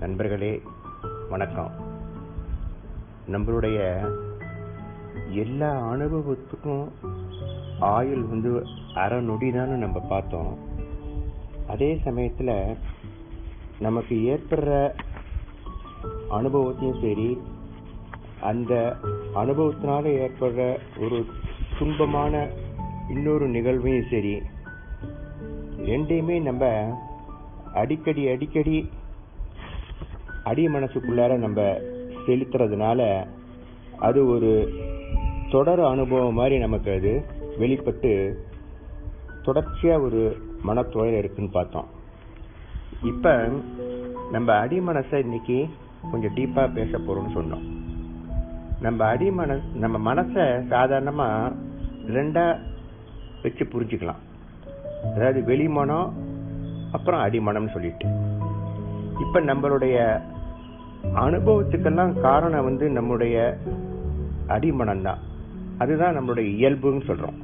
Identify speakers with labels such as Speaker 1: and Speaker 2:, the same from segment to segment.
Speaker 1: நண்பர்களே வணக்கம் நம்மளுடைய எல்லா அனுபவத்துக்கும் ஆயுள் வந்து அரை நொடி நம்ம பார்த்தோம் அதே சமயத்தில் நமக்கு ஏற்படுற அனுபவத்தையும் சரி அந்த அனுபவத்தினால ஏற்படுற ஒரு துன்பமான இன்னொரு நிகழ்வையும் சரி ரெண்டையுமே நம்ம அடிக்கடி அடிக்கடி அடி மனசுக்குள்ளார நம்ம செலுத்துறதுனால அது ஒரு தொடர் அனுபவம் மாதிரி நமக்கு அது வெளிப்பட்டு தொடர்ச்சியா ஒரு மனத்துவையில் இருக்குன்னு பார்த்தோம் இப்ப நம்ம அடி மனசை இன்னைக்கு கொஞ்சம் டீப்பா பேச போறோம்னு சொன்னோம் நம்ம அடி மனசு நம்ம மனசை சாதாரணமா ரெண்டா வச்சு புரிஞ்சுக்கலாம் அதாவது வெளிமனம் அப்புறம் அடிமனம்னு சொல்லிட்டு இப்ப நம்மளுடைய அனுபவத்துக்கெல்லாம் காரணம் வந்து நம்முடைய அடிமனம் தான் அதுதான் நம்மளுடைய இயல்புன்னு சொல்றோம்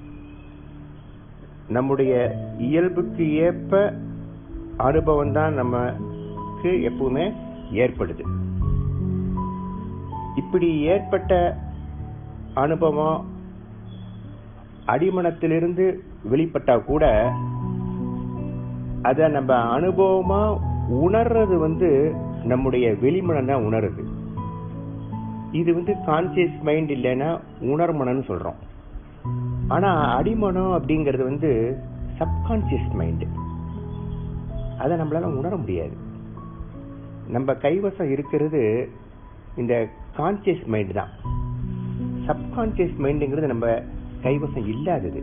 Speaker 1: நம்முடைய இயல்புக்கு ஏற்ப அனுபவம் தான் நமக்கு எப்பவுமே ஏற்படுது இப்படி ஏற்பட்ட அனுபவம் அடிமனத்திலிருந்து வெளிப்பட்டா கூட அத நம்ம அனுபவமா உணர்றது வந்து நம்முடைய வெளிமனம் தான் உணருது இது வந்து கான்சியஸ் மைண்ட் இல்லைன்னா உணர்மனம்னு சொல்றோம் ஆனா அடிமனம் அப்படிங்கிறது வந்து சப்கான்சியஸ் மைண்ட் அதை நம்மளால உணர முடியாது நம்ம கைவசம் இருக்கிறது இந்த கான்சியஸ் மைண்ட் தான் சப்கான்சியஸ் மைண்டுங்கிறது நம்ம கைவசம் இல்லாதது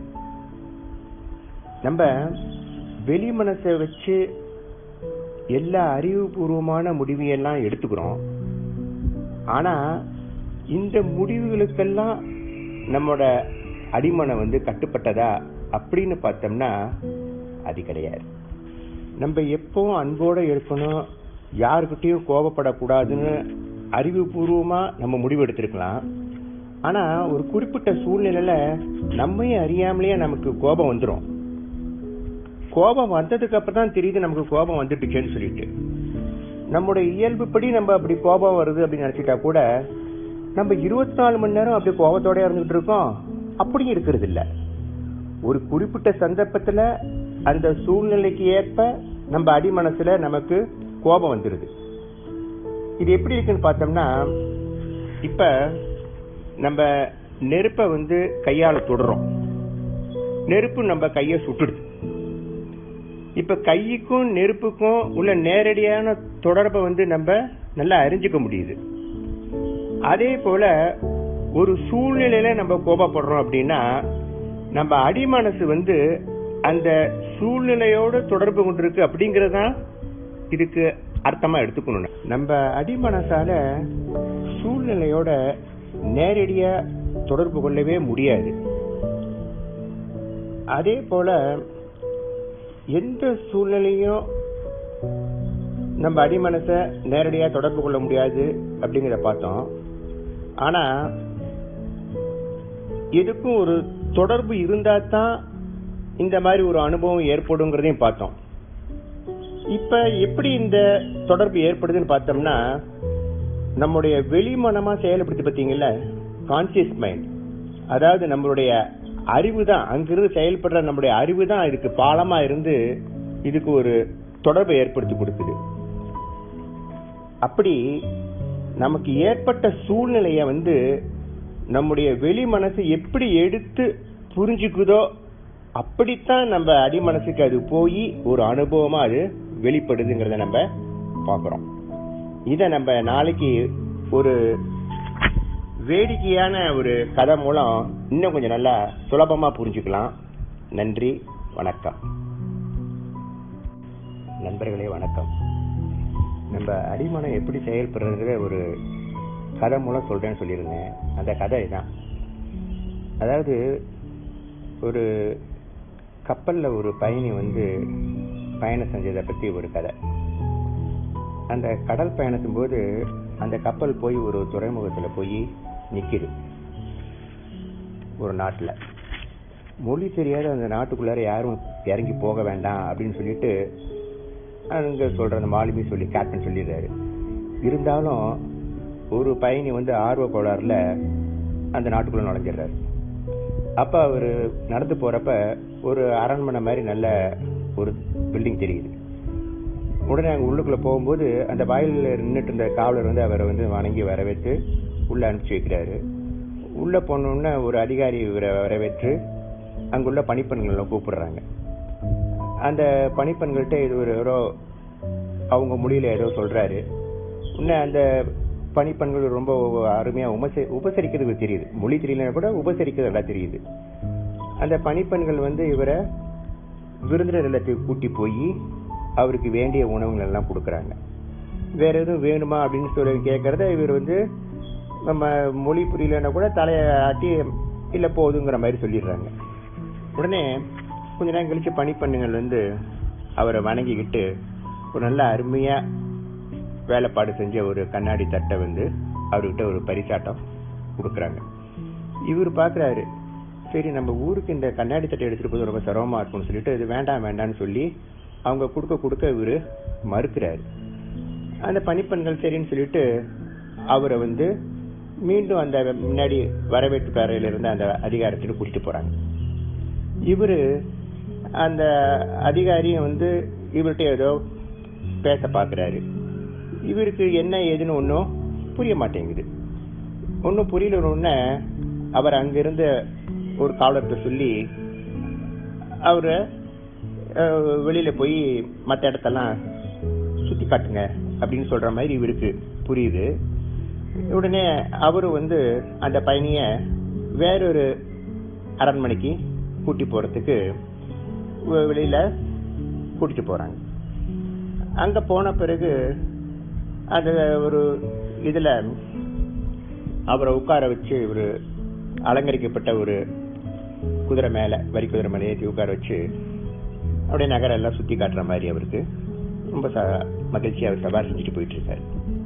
Speaker 1: நம்ம வெளி மனசை வச்சு எல்லா அறிவுபூர்வமான முடிவையெல்லாம் எடுத்துக்கிறோம் ஆனா இந்த முடிவுகளுக்கெல்லாம் நம்மளோட அடிமனம் வந்து கட்டுப்பட்டதா அப்படின்னு பார்த்தோம்னா அது கிடையாது நம்ம எப்பவும் அன்போட இருக்கணும் யாருக்கிட்டையும் கோபப்படக்கூடாதுன்னு அறிவுபூர்வமா நம்ம முடிவு எடுத்திருக்கலாம் ஆனா ஒரு குறிப்பிட்ட சூழ்நிலையில நம்மையே அறியாமலேயே நமக்கு கோபம் வந்துடும் கோபம் வந்ததுக்கு அப்புறம் தான் தெரியுது நமக்கு கோபம் வந்துட்டுச்சேன்னு சொல்லிட்டு நம்முடைய இயல்புப்படி நம்ம அப்படி கோபம் வருது அப்படின்னு நினைச்சிட்டா கூட நம்ம இருபத்தி நாலு மணி நேரம் அப்படி கோபத்தோட இருந்துகிட்டு இருக்கோம் அப்படியும் இருக்கிறது இல்ல ஒரு குறிப்பிட்ட சந்தர்ப்பத்துல அந்த சூழ்நிலைக்கு ஏற்ப நம்ம அடிமனசுல நமக்கு கோபம் வந்துருது இது எப்படி இருக்குன்னு பார்த்தோம்னா இப்ப நம்ம நெருப்ப வந்து கையால தொடுறோம் நெருப்பு நம்ம கைய சுட்டுடுது இப்ப கைக்கும் நெருப்புக்கும் உள்ள நேரடியான தொடர்பை வந்து நம்ம நல்லா அறிஞ்சுக்க முடியுது அதே போல ஒரு சூழ்நிலையில நம்ம கோபப்படுறோம் அப்படின்னா நம்ம அடிமனசு வந்து அந்த சூழ்நிலையோட தொடர்பு கொண்டிருக்கு அப்படிங்கறதான் இதுக்கு அர்த்தமா எடுத்துக்கணும் நம்ம அடிமனசால சூழ்நிலையோட நேரடியா தொடர்பு கொள்ளவே முடியாது அதே போல எந்த சூழ்நிலையும் நம்ம அடிமனச நேரடியா தொடர்பு கொள்ள முடியாது அப்படிங்கிறத பார்த்தோம் ஆனா எதுக்கும் ஒரு தொடர்பு இருந்தா தான் இந்த மாதிரி ஒரு அனுபவம் ஏற்படுங்கிறதையும் பார்த்தோம் இப்ப எப்படி இந்த தொடர்பு ஏற்படுதுன்னு பார்த்தோம்னா நம்முடைய வெளிமனமா செயல்படுத்தி பார்த்தீங்கல்ல கான்சியஸ் மைண்ட் அதாவது நம்மளுடைய அறிவு தான் அங்கிருந்து செயல்படுற நம்முடைய அறிவு தான் இதுக்கு பாலமா இருந்து இதுக்கு ஒரு தொடர்பை ஏற்படுத்தி கொடுக்குது அப்படி நமக்கு ஏற்பட்ட சூழ்நிலைய வந்து நம்முடைய வெளி மனசு எப்படி எடுத்து புரிஞ்சுக்குதோ அப்படித்தான் நம்ம அடிமனசுக்கு அது போய் ஒரு அனுபவமா அது வெளிப்படுதுங்கிறத நம்ம பார்க்கிறோம் இத நம்ம நாளைக்கு ஒரு வேடிக்கையான ஒரு கதை மூலம் இன்னும் கொஞ்சம் நல்லா சுலபமா புரிஞ்சுக்கலாம் நன்றி வணக்கம் நண்பர்களே வணக்கம் நம்ம அடிமனம் எப்படி செயல்படுறதுங்கிற ஒரு கதை மூலம் சொல்றேன்னு சொல்லியிருந்தேன் அந்த கதை தான் அதாவது ஒரு கப்பல்ல ஒரு பயணி வந்து பயணம் செஞ்சதை பத்தி ஒரு கதை அந்த கடல் பயணத்தின் போது அந்த கப்பல் போய் ஒரு துறைமுகத்துல போய் நிக்குது ஒரு நாட்டுல மொழி தெரியாத அந்த நாட்டுக்குள்ளார யாரும் இறங்கி போக வேண்டாம் அப்படின்னு சொல்லிட்டு அங்க சொல்ற அந்த மாலுமி சொல்லி கேப்டன் சொல்லிடுறாரு இருந்தாலும் ஒரு பயணி வந்து ஆர்வ கோளாறுல அந்த நாட்டுக்குள்ள நுழைஞ்சிடுறாரு அப்ப அவரு நடந்து போறப்ப ஒரு அரண்மனை மாதிரி நல்ல ஒரு பில்டிங் தெரியுது உடனே அங்க உள்ளுக்குள்ள போகும்போது அந்த வாயில நின்றுட்டு இருந்த காவலர் வந்து அவரை வந்து வணங்கி வரவேற்று உள்ள அனுப்பிச்சு வைக்கிறாரு உள்ள போனோடனே ஒரு அதிகாரி இவரை வரவேற்று அங்குள்ள பணிப்பெண்களை கூப்பிடுறாங்க அந்த பணிப்பெண்கள்ட்ட இது ஒரு ஏதோ அவங்க மொழியில ஏதோ சொல்றாரு இன்னும் அந்த பணிப்பெண்கள் ரொம்ப அருமையா உபசரி உபசரிக்கிறது தெரியுது மொழி தெரியலனா கூட உபசரிக்கிறது நல்லா தெரியுது அந்த பணிப்பெண்கள் வந்து இவரை விருந்தினர் இல்லத்துக்கு கூட்டி போய் அவருக்கு வேண்டிய உணவுகள் எல்லாம் கொடுக்குறாங்க வேற எதுவும் வேணுமா அப்படின்னு சொல்லி கேட்கறத இவர் வந்து நம்ம மொழி புரியலன்னா கூட தலையை ஆட்டி இல்ல போதுங்கிற மாதிரி சொல்லிடுறாங்க உடனே கொஞ்ச நேரம் கழிச்சு பணிப்பெண்ணுங்கள் வந்து அவரை வணங்கிக்கிட்டு ஒரு நல்ல அருமையா வேலைப்பாடு செஞ்ச ஒரு கண்ணாடி தட்டை வந்து அவர்கிட்ட ஒரு பரிசாட்டம் கொடுக்குறாங்க இவர் பாக்குறாரு சரி நம்ம ஊருக்கு இந்த கண்ணாடி தட்டை எடுத்துட்டு போது ரொம்ப சிரமமா இருக்கும்னு சொல்லிட்டு இது வேண்டாம் வேண்டாம்னு சொல்லி அவங்க கொடுக்க கொடுக்க இவரு மறுக்கிறாரு அந்த பணிப்பெண்கள் சரின்னு சொல்லிட்டு அவரை வந்து மீண்டும் அந்த முன்னாடி வரவேற்பு அறையில இருந்த அந்த அதிகாரத்துக்கு கூட்டிட்டு போறாங்க இவரு அந்த அதிகாரியும் வந்து இவர்கிட்ட ஏதோ பேச பாக்குறாரு இவருக்கு என்ன ஏதுன்னு ஒன்றும் புரிய மாட்டேங்குது ஒன்றும் புரியல உடனே அவர் அங்கிருந்த ஒரு காவலர்கிட்ட சொல்லி அவரை அஹ், வெளியில போய் மற்ற இடத்தெல்லாம் சுத்தி காட்டுங்க அப்படின்னு சொல்ற மாதிரி இவருக்கு புரியுது உடனே அவரு வந்து அந்த பயணிய வேறொரு அரண்மனைக்கு கூட்டி போறதுக்கு வெ- வெளியில கூட்டிட்டு போறாங்க அங்க போன பிறகு அந்த ஒரு இதுல அவரை உட்கார வச்சு ஒரு அலங்கரிக்கப்பட்ட ஒரு குதிரை மேல வரி குதிரை மேல ஏற்றி உட்கார வச்சு அப்படியே நகரம் எல்லாம் சுத்தி காட்டுற மாதிரி அவருக்கு ரொம்ப ச- மகிழ்ச்சியா அவர் சவாரி செஞ்சுட்டு போயிட்டு இருக்காரு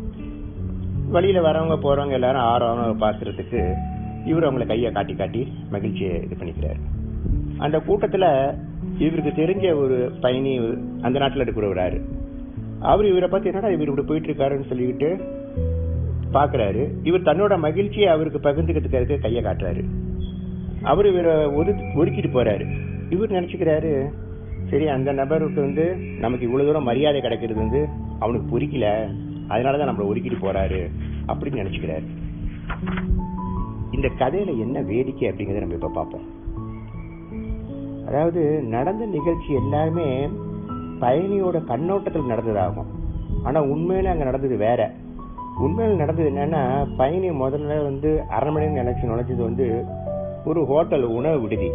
Speaker 1: வழியில வரவங்க போறவங்க எல்லாரும் ஆறவங்க பாக்குறதுக்கு இவர் அவங்கள கையை காட்டி காட்டி மகிழ்ச்சியை இது பண்ணிக்கிறாரு அந்த கூட்டத்துல இவருக்கு தெரிஞ்ச ஒரு பயணி அந்த நாட்டுல இருக்கிறவராரு அவர் இவரை பார்த்து என்னடா இவர் இப்படி போயிட்டு இருக்காருன்னு சொல்லிக்கிட்டு பாக்குறாரு இவர் தன்னோட மகிழ்ச்சியை அவருக்கு பகிர்ந்துக்கிறதுக்கு கையை காட்டுறாரு அவர் இவரை ஒது- ஒதுக்கிட்டு போறாரு இவர் நினைச்சுக்கிறாரு சரி அந்த நபருக்கு வந்து நமக்கு இவ்வளவு தூரம் மரியாதை கிடைக்கிறது வந்து அவனுக்கு புரிக்கல அதனாலதான் நம்மள ஒதுக்கிட்டு போறாரு அப்படின்னு நினைச்சுக்கிறாரு இந்த கதையில என்ன வேடிக்கை அப்படிங்கறத நம்ம இப்ப பார்ப்போம் அதாவது நடந்த நிகழ்ச்சி எல்லாமே பயணியோட கண்ணோட்டத்தில் நடந்ததாகும் ஆனா உண்மையில அங்க நடந்தது வேற உண்மையில நடந்தது என்னன்னா பயணி முதல்ல வந்து அரண்மனை நினைச்சு நுழைஞ்சது வந்து ஒரு ஹோட்டல் உணவு விடுதி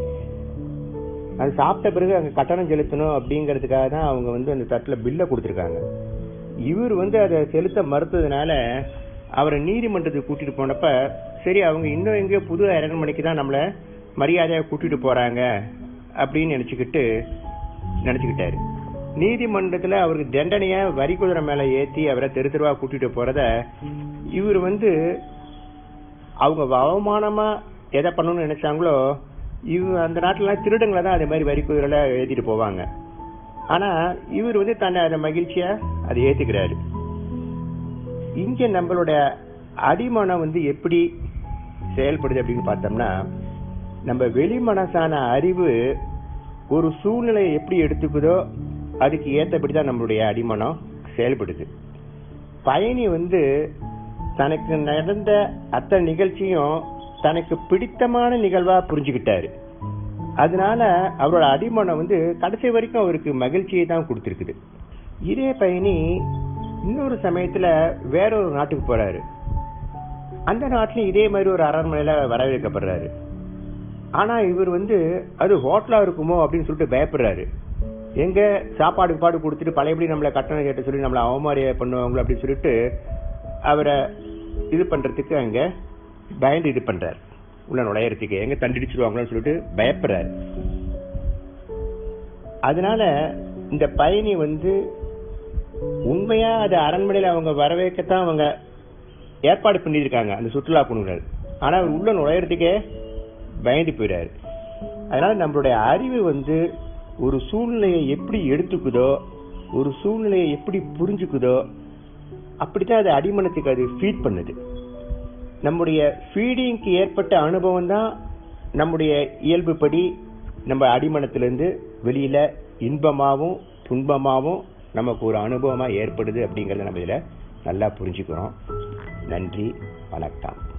Speaker 1: அது சாப்பிட்ட பிறகு அங்க கட்டணம் செலுத்தணும் அப்படிங்கறதுக்காக தான் அவங்க வந்து அந்த தட்டுல பில்ல கொடுத்திருக்காங்க இவர் வந்து அதை செலுத்த மறுத்ததுனால அவரை நீதிமன்றத்துக்கு கூட்டிட்டு போனப்ப சரி அவங்க இன்னும் எங்கேயோ புது அரண்மனைக்கு தான் நம்மள மரியாதையா கூட்டிட்டு போறாங்க அப்படின்னு நினைச்சுக்கிட்டு நினைச்சுக்கிட்டாரு நீதிமன்றத்துல அவருக்கு தண்டனையா வரி குதிரை மேல ஏத்தி அவரை தெரு தெருவா கூட்டிட்டு போறத இவர் வந்து அவங்க அவமானமா எதை பண்ணணும்னு நினைச்சாங்களோ இவ அந்த நாட்டுல திருடங்களை தான் அதே மாதிரி வரி குதிரையில ஏத்திட்டு போவாங்க ஆனா இவர் வந்து தன்னை அதை மகிழ்ச்சியா அதை ஏத்துக்கிறாரு இங்க நம்மளோட அடிமனம் வந்து எப்படி செயல்படுது அப்படின்னு பார்த்தோம்னா நம்ம வெளி மனசான அறிவு ஒரு சூழ்நிலையை எப்படி எடுத்துக்குதோ அதுக்கு ஏத்தபடி தான் நம்மளுடைய அடிமனம் செயல்படுது பயணி வந்து தனக்கு நடந்த அத்தனை நிகழ்ச்சியும் தனக்கு பிடித்தமான நிகழ்வா புரிஞ்சுக்கிட்டாரு அதனால அவரோட அடிமனம் வந்து கடைசி வரைக்கும் அவருக்கு மகிழ்ச்சியை தான் கொடுத்திருக்குது இதே பயணி இன்னொரு சமயத்துல வேற ஒரு நாட்டுக்கு போறாரு அந்த நாட்டிலும் இதே மாதிரி ஒரு அரண்மனையில வரவேற்கப்படுறாரு ஆனா இவர் வந்து அது ஹோட்டலா இருக்குமோ அப்படின்னு சொல்லிட்டு பயப்படுறாரு எங்க சாப்பாடு பாடு கொடுத்துட்டு பழையபடி நம்மள கட்டணம் கேட்ட சொல்லி நம்மள அவமரியாதை பண்ணுவாங்களோ அப்படின்னு சொல்லிட்டு அவரை இது பண்றதுக்கு அங்க பயந்து இது பண்றாரு உள்ள நுழையறதுக்கு எங்க தண்டிடிச்சிருவாங்களோன்னு சொல்லிட்டு பயப்படுறாரு அதனால இந்த பயணி வந்து உண்மையா அது அரண்மனையில அவங்க வரவேற்கத்தான் அவங்க ஏற்பாடு பண்ணியிருக்காங்க அந்த சுற்றுலா குழுவினர் ஆனா அவர் உள்ள நுழையறதுக்கே பயந்து போயிடாரு அதனால நம்மளுடைய அறிவு வந்து ஒரு சூழ்நிலையை எப்படி எடுத்துக்குதோ ஒரு சூழ்நிலையை எப்படி புரிஞ்சுக்குதோ அப்படித்தான் அது அடிமனத்துக்கு அது ஃபீட் பண்ணுது நம்முடைய ஃபீடிங்க்கு ஏற்பட்ட அனுபவம் தான் நம்முடைய இயல்புப்படி நம்ம அடிமனத்திலிருந்து வெளியில இன்பமாவும் துன்பமாவும் நமக்கு ஒரு அனுபவமா ஏற்படுது அப்படிங்கறத நம்ம இதுல நல்லா புரிஞ்சுக்கிறோம் நன்றி வணக்கம்